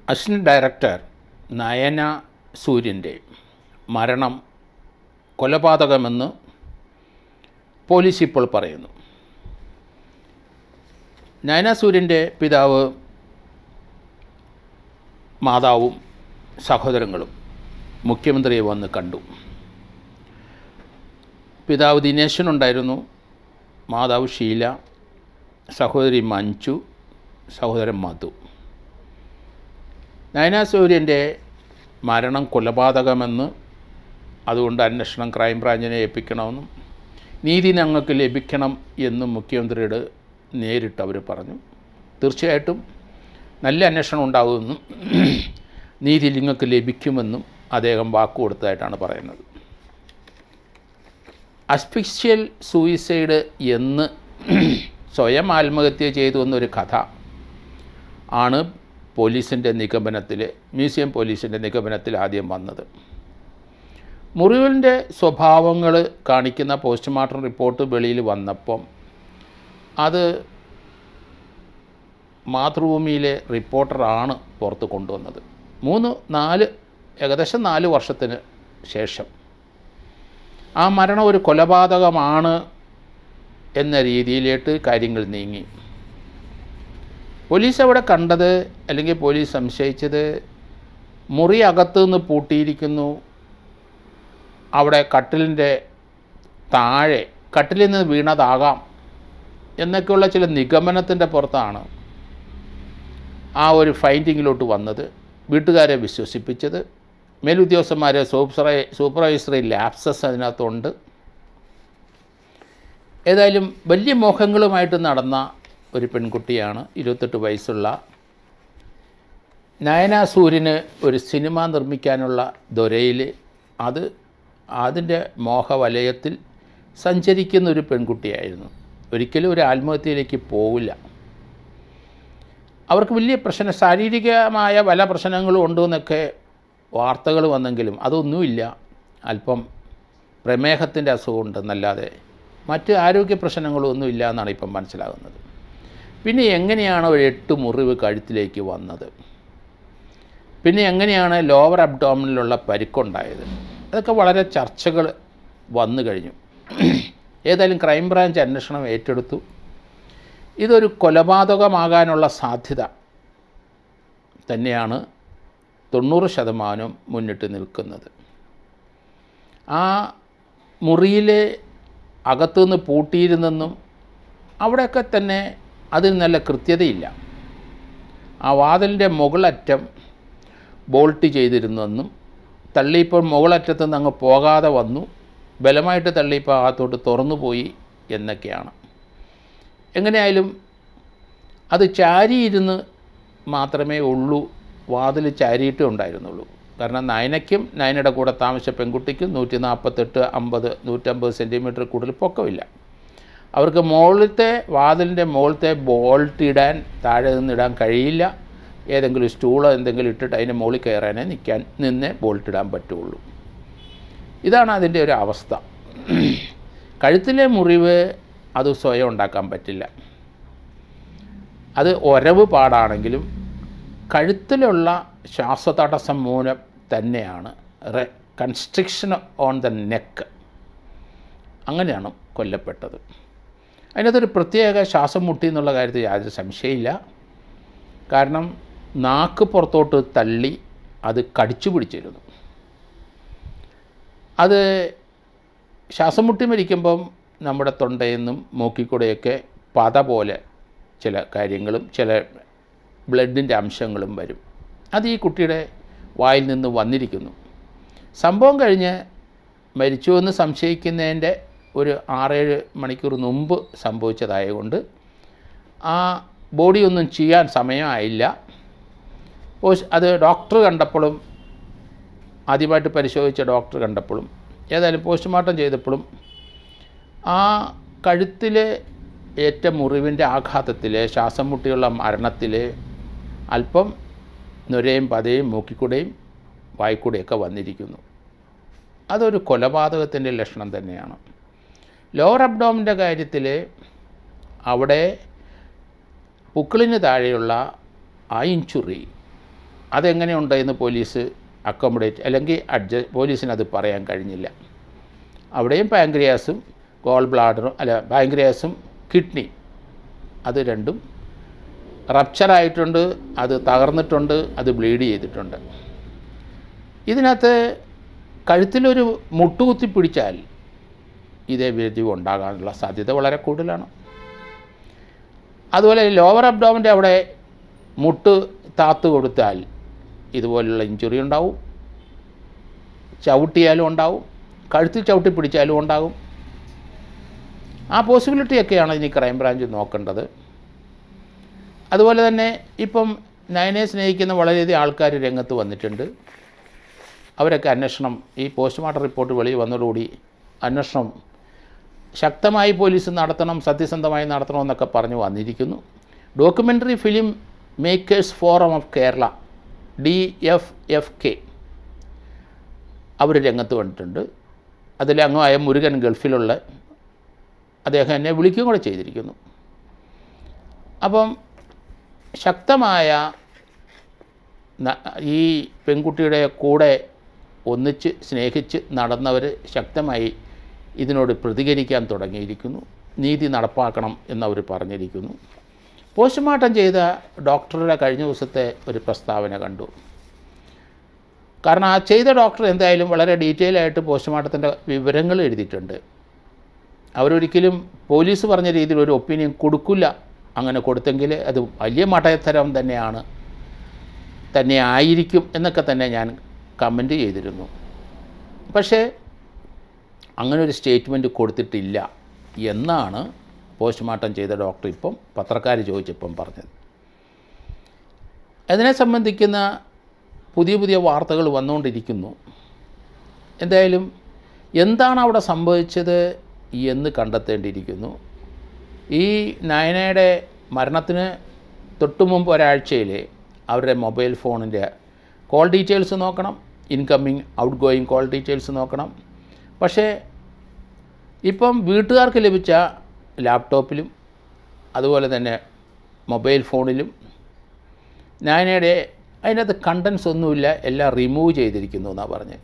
assistant director Nayana സൂര്യൻ്റെ മരണം കൊലപാതകമെന്ന് police ഇപ്പോൾ പറയുന്നു നയന സൂര്യൻ്റെ പിതാവ് മാതാവും സഹോദരങ്ങളും മുഖ്യമന്ത്രിയെ വന്ന് കണ്ടു പിതാവ് ദിനേശനുണ്ടായിരുന്നു മാതാവ് ഷീല സഹോദരി മഞ്ജു സഹോദരൻ മധു നയന സൂര്യൻ്റെ മരണം കൊലപാതകമെന്ന് അതുകൊണ്ട് അന്വേഷണം ക്രൈംബ്രാഞ്ചിനെ ഏൽപ്പിക്കണമെന്നും നീതി ഞങ്ങൾക്ക് ലഭിക്കണം എന്നും മുഖ്യമന്ത്രിയോട് നേരിട്ട് അവർ പറഞ്ഞു തീർച്ചയായിട്ടും നല്ല അന്വേഷണം ഉണ്ടാകുമെന്നും നീതി നിങ്ങൾക്ക് ലഭിക്കുമെന്നും അദ്ദേഹം വാക്ക് കൊടുത്തതായിട്ടാണ് പറയുന്നത് അസ്ഫിക്ഷ്യൽ സൂയിസൈഡ് എന്ന് സ്വയം ആത്മഹത്യ ചെയ്തു എന്നൊരു കഥ ആണ് പോലീസിൻ്റെ നിഗമനത്തിൽ മ്യൂസിയം പോലീസിൻ്റെ നിഗമനത്തിൽ ആദ്യം വന്നത് മുറിവിൻ്റെ സ്വഭാവങ്ങൾ കാണിക്കുന്ന പോസ്റ്റ്മോർട്ടം റിപ്പോർട്ട് വെളിയിൽ വന്നപ്പം അത് മാതൃഭൂമിയിലെ റിപ്പോർട്ടറാണ് പുറത്ത് കൊണ്ടുവന്നത് മൂന്ന് നാല് ഏകദേശം നാല് വർഷത്തിന് ശേഷം ആ മരണം ഒരു കൊലപാതകമാണ് എന്ന രീതിയിലേക്ക് കാര്യങ്ങൾ നീങ്ങി പോലീസ് അവിടെ കണ്ടത് അല്ലെങ്കിൽ പോലീസ് സംശയിച്ചത് മുറി അകത്തു നിന്ന് പൂട്ടിയിരിക്കുന്നു അവിടെ കട്ടിലിൻ്റെ താഴെ കട്ടിലിൽ നിന്ന് വീണതാകാം എന്നൊക്കെയുള്ള ചില നിഗമനത്തിൻ്റെ പുറത്താണ് ആ ഒരു ഫൈൻഡിങ്ങിലോട്ട് വന്നത് വീട്ടുകാരെ വിശ്വസിപ്പിച്ചത് മേലുദ്യോഗസ്ഥന്മാരെ സൂപ്പർവൈ സൂപ്പർവൈസറി ലാപ്സസ് അതിനകത്തുണ്ട് ഏതായാലും വലിയ മോഹങ്ങളുമായിട്ട് നടന്ന ഒരു പെൺകുട്ടിയാണ് ഇരുപത്തെട്ട് വയസ്സുള്ള നയന സൂര്യന് ഒരു സിനിമ നിർമ്മിക്കാനുള്ള ദൊരയിൽ അത് അതിൻ്റെ മോഹവലയത്തിൽ സഞ്ചരിക്കുന്ന ഒരു പെൺകുട്ടിയായിരുന്നു ഒരിക്കലും ഒരു ആത്മഹത്യയിലേക്ക് പോവില്ല അവർക്ക് വലിയ പ്രശ്നം ശാരീരികമായ പല പ്രശ്നങ്ങളും ഉണ്ടെന്നൊക്കെ വാർത്തകൾ വന്നെങ്കിലും അതൊന്നുമില്ല അല്പം പ്രമേഹത്തിൻ്റെ അസുഖമുണ്ടെന്നല്ലാതെ മറ്റ് ആരോഗ്യ പ്രശ്നങ്ങളും ഒന്നുമില്ല എന്നാണ് ഇപ്പം മനസ്സിലാകുന്നത് പിന്നെ എങ്ങനെയാണ് ഒരു എട്ട് മുറിവ് കഴുത്തിലേക്ക് വന്നത് പിന്നെ എങ്ങനെയാണ് ലോവർ അബ്ഡോമിനിലുള്ള പരിക്കുണ്ടായത് അതൊക്കെ വളരെ ചർച്ചകൾ വന്നു കഴിഞ്ഞു ഏതായാലും ക്രൈംബ്രാഞ്ച് അന്വേഷണം ഏറ്റെടുത്തു ഇതൊരു കൊലപാതകമാകാനുള്ള സാധ്യത തന്നെയാണ് തൊണ്ണൂറ് ശതമാനം മുന്നിട്ട് നിൽക്കുന്നത് ആ മുറിയിലെ അകത്തുനിന്ന് പൂട്ടിയിരുന്നെന്നും അവിടെയൊക്കെ തന്നെ അതിന് നല്ല കൃത്യതയില്ല ആ വാതിലിൻ്റെ മുകളറ്റം ബോൾട്ട് ചെയ്തിരുന്നെന്നും തള്ളിയപ്പോൾ മുകളറ്റത്തു നിന്ന് അങ്ങ് പോകാതെ വന്നു ബലമായിട്ട് തള്ളിയപ്പോൾ അകത്തോട്ട് തുറന്നു പോയി എന്നൊക്കെയാണ് എങ്ങനെയായാലും അത് ചാരിയിരുന്ന് മാത്രമേ ഉള്ളൂ വാതിൽ ചാരിയിട്ടേ ഉണ്ടായിരുന്നുള്ളൂ കാരണം നയനയ്ക്കും നയനയുടെ കൂടെ താമസിച്ച പെൺകുട്ടിക്കും നൂറ്റി നാൽപ്പത്തെട്ട് അമ്പത് നൂറ്റമ്പത് സെൻറ്റിമീറ്റർ കൂടുതൽ പൊക്കമില്ല അവർക്ക് മുകളിലത്തെ വാതിലിൻ്റെ മുകളിലത്തെ ബോൾട്ട് ഇടാൻ താഴെ നിന്ന് ഇടാൻ കഴിയില്ല ഏതെങ്കിലും സ്റ്റൂളോ എന്തെങ്കിലും ഇട്ടിട്ട് അതിൻ്റെ മുകളിൽ കയറാനേ നിൽക്കാൻ നിന്നേ ബോൾട്ട് ഇടാൻ പറ്റുള്ളൂ ഇതാണ് അതിൻ്റെ ഒരു അവസ്ഥ കഴുത്തിലെ മുറിവ് അത് സ്വയം ഉണ്ടാക്കാൻ പറ്റില്ല അത് ഒരവ് പാടാണെങ്കിലും കഴുത്തിലുള്ള ശ്വാസതടസ്സം മൂലം തന്നെയാണ് റെ കൺസ്ട്രിക്ഷൻ ഓൺ ദ നെക്ക് അങ്ങനെയാണ് കൊല്ലപ്പെട്ടത് അതിനകത്തൊരു പ്രത്യേക ശ്വാസം മുട്ടി എന്നുള്ള കാര്യത്തിൽ യാതൊരു സംശയമില്ല കാരണം നാക്ക് പുറത്തോട്ട് തള്ളി അത് കടിച്ചു പിടിച്ചിരുന്നു അത് ശ്വാസം മുട്ടി മരിക്കുമ്പം നമ്മുടെ തൊണ്ടയിൽ നിന്നും മൂക്കിക്കൂടെയൊക്കെ പത പോലെ ചില കാര്യങ്ങളും ചില ബ്ലഡിൻ്റെ അംശങ്ങളും വരും അത് ഈ കുട്ടിയുടെ വായിൽ നിന്ന് വന്നിരിക്കുന്നു സംഭവം കഴിഞ്ഞ് മരിച്ചുവെന്ന് സംശയിക്കുന്നതിൻ്റെ ഒരു ആറേഴ് മണിക്കൂർ മുമ്പ് സംഭവിച്ചതായതുകൊണ്ട് ആ ബോഡി ഒന്നും ചെയ്യാൻ സമയമായില്ല പോസ് അത് ഡോക്ടർ കണ്ടപ്പോഴും ആദ്യമായിട്ട് പരിശോധിച്ച ഡോക്ടർ കണ്ടപ്പോഴും ഏതായാലും പോസ്റ്റ്മോർട്ടം ചെയ്തപ്പോഴും ആ കഴുത്തിൽ ഏറ്റ മുറിവിൻ്റെ ആഘാതത്തിൽ ശ്വാസം മുട്ടിയുള്ള മരണത്തിൽ അല്പം നുരയും പതയും മൂക്കിക്കൂടെയും വായിക്കൂടെയൊക്കെ വന്നിരിക്കുന്നു അതൊരു കൊലപാതകത്തിൻ്റെ ലക്ഷണം തന്നെയാണ് ലോവർ അബ്ഡോമിൻ്റെ കാര്യത്തിൽ അവിടെ പുക്കിളിന് താഴെയുള്ള ആ ഇഞ്ചുറി അതെങ്ങനെയുണ്ട് എന്ന് പോലീസ് അക്കോമഡേറ്റ് അല്ലെങ്കിൽ അഡ്ജ പോലീസിന് അത് പറയാൻ കഴിഞ്ഞില്ല അവിടെയും പാങ്ക്രിയാസും ഗോൾ ബ്ലാഡറും അല്ല പാങ്ക്രിയാസും കിഡ്നി അത് രണ്ടും റപ്ചറായിട്ടുണ്ട് അത് തകർന്നിട്ടുണ്ട് അത് ബ്ലീഡ് ചെയ്തിട്ടുണ്ട് ഇതിനകത്ത് കഴുത്തിലൊരു മുട്ടുകുത്തി പിടിച്ചാൽ ഇതേ വ്യാധി ഉണ്ടാകാനുള്ള സാധ്യത വളരെ കൂടുതലാണ് അതുപോലെ ലോവർ അബ്ഡോമിൻ്റെ അവിടെ മുട്ട് താത്ത് കൊടുത്താൽ ഇതുപോലുള്ള ഇഞ്ചുറി ഉണ്ടാവും ചവിട്ടിയാലും ഉണ്ടാവും കഴുത്തിൽ ചവിട്ടി പിടിച്ചാലും ഉണ്ടാകും ആ പോസിബിലിറ്റിയൊക്കെയാണ് ഇനി ക്രൈംബ്രാഞ്ച് നോക്കേണ്ടത് അതുപോലെ തന്നെ ഇപ്പം നയനെ സ്നേഹിക്കുന്ന വളരെയധികം ആൾക്കാർ രംഗത്ത് വന്നിട്ടുണ്ട് അവരൊക്കെ അന്വേഷണം ഈ പോസ്റ്റ്മോർട്ടം റിപ്പോർട്ട് വെളിയിൽ വന്നതോടുകൂടി അന്വേഷണം ശക്തമായി പോലീസ് നടത്തണം സത്യസന്ധമായി നടത്തണമെന്നൊക്കെ പറഞ്ഞു വന്നിരിക്കുന്നു documentary film makers forum of Kerala D F F K അവർ രംഗത്ത് വന്നിട്ടുണ്ട് അതിലെ അംഗമായ മുരുകൻ ഗൾഫിലുള്ള അദ്ദേഹം എന്നെ വിളിക്കുകയും കൂടെ ചെയ്തിരിക്കുന്നു അപ്പം ശക്തമായ ന- ഈ പെൺകുട്ടിയുടെ കൂടെ ഒന്നിച്ച് സ്നേഹിച്ച് നടന്നവർ ശക്തമായി ഇതിനോട് പ്രതികരിക്കാൻ തുടങ്ങിയിരിക്കുന്നു നീതി നടപ്പാക്കണം എന്നവർ പറഞ്ഞിരിക്കുന്നു പോസ്റ്റ്മോർട്ടം ചെയ്ത ഡോക്ടറുടെ കഴിഞ്ഞ ദിവസത്തെ ഒരു പ്രസ്താവന കണ്ടു കാരണം ആ ചെയ്ത ഡോക്ടർ എന്തായാലും വളരെ ഡീറ്റെയിൽ ആയിട്ട് പോസ്റ്റ്മോർട്ടത്തിൻ്റെ വിവരങ്ങൾ എഴുതിയിട്ടുണ്ട് അവരൊരിക്കലും പോലീസ് പറഞ്ഞ രീതിയിൽ ഒരു ഒപ്പീനിയൻ കൊടുക്കില്ല അങ്ങനെ കൊടുത്തെങ്കിൽ അത് വലിയ മഠത്തരം തന്നെയാണ് തന്നെ ആയിരിക്കും എന്നൊക്കെ തന്നെ ഞാൻ കമൻറ്റ് ചെയ്തിരുന്നു പക്ഷേ അങ്ങനെ ഒരു സ്റ്റേറ്റ്മെൻറ്റ് കൊടുത്തിട്ടില്ല എന്നാണ് പോസ്റ്റ്മോർട്ടം ചെയ്ത ഡോക്ടർ ഇപ്പം പത്രക്കാർ ചോദിച്ചപ്പം പറഞ്ഞത് അതിനെ സംബന്ധിക്കുന്ന പുതിയ പുതിയ വാർത്തകൾ വന്നുകൊണ്ടിരിക്കുന്നു എന്തായാലും എന്താണ് അവിടെ സംഭവിച്ചത് എന്ന് കണ്ടെത്തേണ്ടിയിരിക്കുന്നു ഈ നയനയുടെ മരണത്തിന് തൊട്ടു മുമ്പ് ഒരാഴ്ചയിൽ അവരുടെ മൊബൈൽ ഫോണിൻ്റെ കോൾ ഡീറ്റെയിൽസ് നോക്കണം incoming outgoing call details നോക്കണം പക്ഷേ ഇപ്പം വീട്ടുകാർക്ക് ലഭിച്ച ലാപ്ടോപ്പിലും അതുപോലെ തന്നെ മൊബൈൽ ഫോണിലും നയനയുടെ അതിനകത്ത് കണ്ടൻസ് ഒന്നുമില്ല എല്ലാം റിമൂവ് ചെയ്തിരിക്കുന്നു എന്നാണ് പറഞ്ഞത്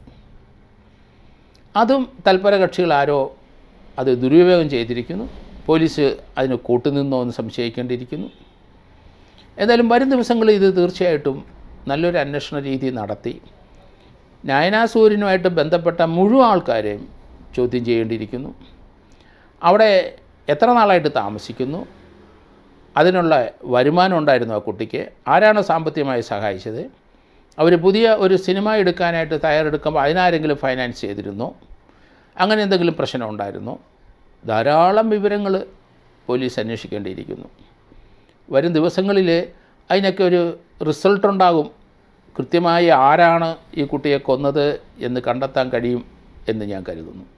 അതും തൽപര കക്ഷികൾ ആരോ അത് ദുരുപയോഗം ചെയ്തിരിക്കുന്നു പോലീസ് അതിന് കൂട്ടുനിന്നോ എന്ന് സംശയിക്കേണ്ടിയിരിക്കുന്നു എന്തായാലും വരും ദിവസങ്ങളിൽ ഇത് തീർച്ചയായിട്ടും നല്ലൊരു അന്വേഷണ രീതി നടത്തി നയനാസൂര്യനുമായിട്ട് ബന്ധപ്പെട്ട മുഴുവൻ ആൾക്കാരെയും ചോദ്യം ചെയ്യേണ്ടിയിരിക്കുന്നു അവിടെ എത്ര നാളായിട്ട് താമസിക്കുന്നു അതിനുള്ള വരുമാനം ഉണ്ടായിരുന്നു ആ കുട്ടിക്ക് ആരാണ് സാമ്പത്തികമായി സഹായിച്ചത് അവർ പുതിയ ഒരു സിനിമ എടുക്കാനായിട്ട് തയ്യാറെടുക്കുമ്പോൾ അതിനാരെങ്കിലും ഫൈനാൻസ് ചെയ്തിരുന്നോ അങ്ങനെ എന്തെങ്കിലും പ്രശ്നം ഉണ്ടായിരുന്നോ ധാരാളം വിവരങ്ങൾ പോലീസ് അന്വേഷിക്കേണ്ടിയിരിക്കുന്നു വരും ദിവസങ്ങളിൽ അതിനൊക്കെ ഒരു റിസൾട്ട് ഉണ്ടാകും കൃത്യമായി ആരാണ് ഈ കുട്ടിയെ കൊന്നത് എന്ന് കണ്ടെത്താൻ കഴിയും എന്ന് ഞാൻ കരുതുന്നു